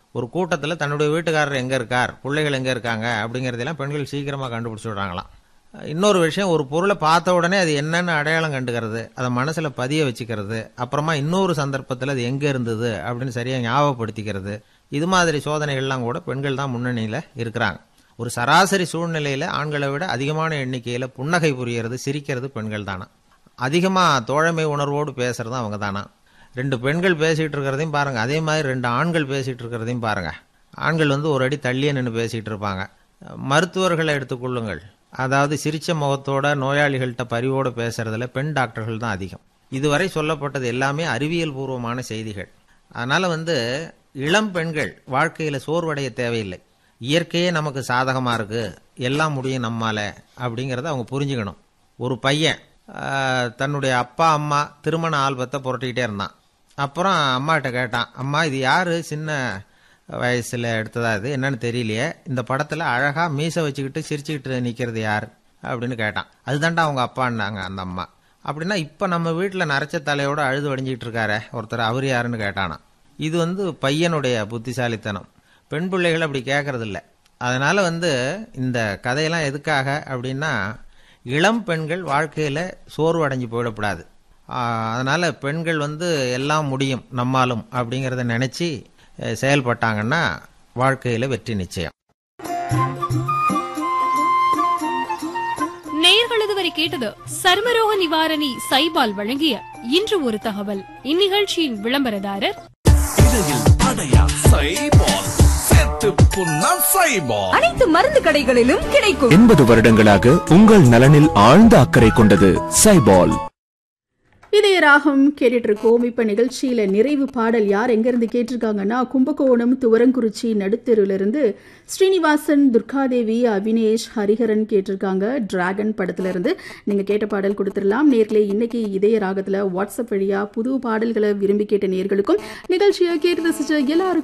ஒரு கூட்டத்தில் தன்னுடைய வீட்டுக்காரர் எங்கே இருக்கார் பிள்ளைகள் எங்கே இருக்காங்க அப்படிங்கிறதெல்லாம் பெண்கள் சீக்கிரமாக கண்டுபிடிச்சி விடுறாங்களாம் இன்னொரு விஷயம் ஒரு பொருளை பார்த்த உடனே அது என்னன்னு அடையாளம் கண்டுக்கிறது அதை மனசில் பதிய வச்சுக்கிறது அப்புறமா இன்னொரு சந்தர்ப்பத்தில் அது எங்கே இருந்தது அப்படின்னு சரியாக ஞாபகப்படுத்திக்கிறது இது மாதிரி சோதனைகள்லாம் கூட பெண்கள் தான் முன்னணியில் இருக்கிறாங்க ஒரு சராசரி சூழ்நிலையில் ஆண்களை விட அதிகமான எண்ணிக்கையில் புன்னகை புரியறது சிரிக்கிறது பெண்கள் தானா அதிகமாக தோழமை உணர்வோடு பேசுறது அவங்க தானா ரெண்டு பெண்கள் பேசிகிட்டு இருக்கிறதையும் பாருங்கள் அதே மாதிரி ரெண்டு ஆண்கள் பேசிகிட்டு இருக்கிறதையும் பாருங்கள் ஆண்கள் வந்து ஒரு அடி தள்ளியே நின்று பேசிகிட்டு இருப்பாங்க மருத்துவர்களை எடுத்துக்கொள்ளுங்கள் அதாவது சிரிச்ச முகத்தோட நோயாளிகள்கிட்ட பரிவோடு பேசுறதுல பெண் டாக்டர்கள் தான் அதிகம் இதுவரை சொல்லப்பட்டது எல்லாமே அறிவியல் பூர்வமான செய்திகள் அதனால வந்து இளம் பெண்கள் வாழ்க்கையில சோர்வடைய தேவையில்லை இயற்கையே நமக்கு சாதகமா இருக்கு எல்லாம் முடியும் நம்மால அப்படிங்கிறத அவங்க புரிஞ்சுக்கணும் ஒரு பையன் ஆஹ், தன்னுடைய அப்பா அம்மா திருமண ஆல்பத்தை புரட்டிக்கிட்டே இருந்தான் அப்புறம் அம்மாட்ட கேட்டான் அம்மா இது யாரு சின்ன வயசுல எடுத்ததா இது என்னன்னு தெரியலையே இந்த படத்துல அழகா மீசை வச்சுக்கிட்டு சிரிச்சுக்கிட்டு நிக்கிறது யார் அப்படின்னு கேட்டான் அதுதான்டா அவங்க அப்பான்னாங்க அந்த அம்மா அப்படின்னா இப்ப நம்ம வீட்டுல நரைச்ச தலையோட அழுது வடிஞ்சிட்டு இருக்காரே ஒருத்தர் அவர் யாருன்னு கேட்டானா இது வந்து பையனுடைய புத்திசாலித்தனம் பெண் பிள்ளைகள் அப்படி கேட்கறது இல்ல அதனால வந்து இந்த கதையெல்லாம் எதுக்காக அப்படின்னா இளம் பெண்கள் வாழ்க்கையில சோர்வு அடைஞ்சு போயிடக்கூடாது ஆஹ் அதனால பெண்கள் வந்து எல்லாம் முடியும் நம்மாலும் அப்படிங்கிறத நினைச்சு அஹ், செயல்பட்டாங்கன்னா வாழ்க்கையில வெற்றி நிச்சயம் நேயர்கள் இதுவரை கேட்டது சர்மரோக நிவாரணி சைபால் வழங்கிய இன்று ஒரு தகவல் இந்நிகழ்ச்சியின் விளம்பரதாரர் இடையில் அடையா சைபால் சேர்த்து புண்ணான் சைபால் அனைத்து மருந்து கடைகளிலும் கிடைக்கும் எண்பது வருடங்களாக உங்கள் நலனில் ஆழ்ந்த அக்கறை கொண்டது சைபால் இதய ராகம் கேட்டுட்டு இருக்கோம் இப்ப நிகழ்ச்சியில நிறைவு பாடல் யார் எங்கிருந்து கேட்டிருக்காங்கன்னா கும்பகோணம் துவரங்குறிச்சி நடுத்தெருவிலிருந்து ஸ்ரீனிவாசன் துர்காதேவி அவினேஷ் ஹரிஹரன் கேட்டிருக்காங்க டிராகன் படத்துல இருந்து நீங்க கேட்ட பாடல் கொடுத்துடலாம் நேர்களே இன்னைக்கு இதய ராகத்துல வாட்ஸ்அப் வழியா புது பாடல்களை விரும்பி கேட்ட நேர்களுக்கும் நிகழ்ச்சியை கேட்டு ரசிச்ச எல்லாருக்கும்